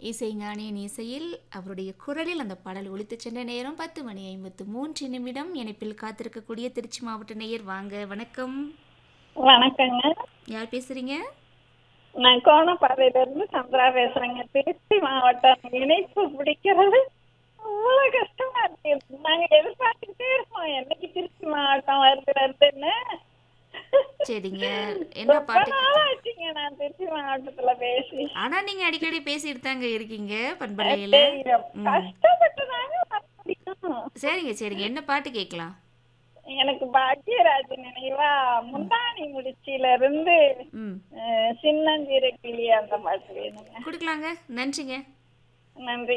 இசைஞானியின் இசையில் அவருடைய குரலில் அந்த பாடல் ஒலித்துச் சென்ற நேரம் பத்து மணி ஐம்பத்து மூன்று நிமிடம் இணைப்பில் காத்திருக்கக்கூடிய திருச்சி மாவட்ட நேயர் வாங்க வணக்கம் வணக்கங்க யார் பேசுறீங்க நான் கோணப்பாறையில இருந்து சந்திரா பேசுறேங்க திருச்சி மாவட்டம் இணைப்பு பிடிக்கிறது அவ்வளவு கஷ்டமா இருக்கு நாங்க எதிர்பார்த்துக்கிட்டே இருப்போம் என்னைக்கு திருச்சி மாவட்டம் வருது வருதுன்னு சரிங்க என்ன ரொம்ப பாட்டு நாளாச்சுங்க நான் திருச்சி மாவட்டத்துல பேசி ஆனா நீங்க அடிக்கடி பேசிட்டு தாங்க இருக்கீங்க பண்பலையில ம். கஷ்டப்பட்டு தாங்க வர முடியும் சரிங்க சரிங்க என்ன பாட்டு கேட்கலாம் எனக்கு பாக்கியராஜ் நினைவா முந்தானி முடிச்சில இருந்து ம் அஹ், சின்னஞ்சிறு கிளி அந்த பாட்டு வேணுங்க கொடுக்கலாங்க நன்றிங்க நன்றி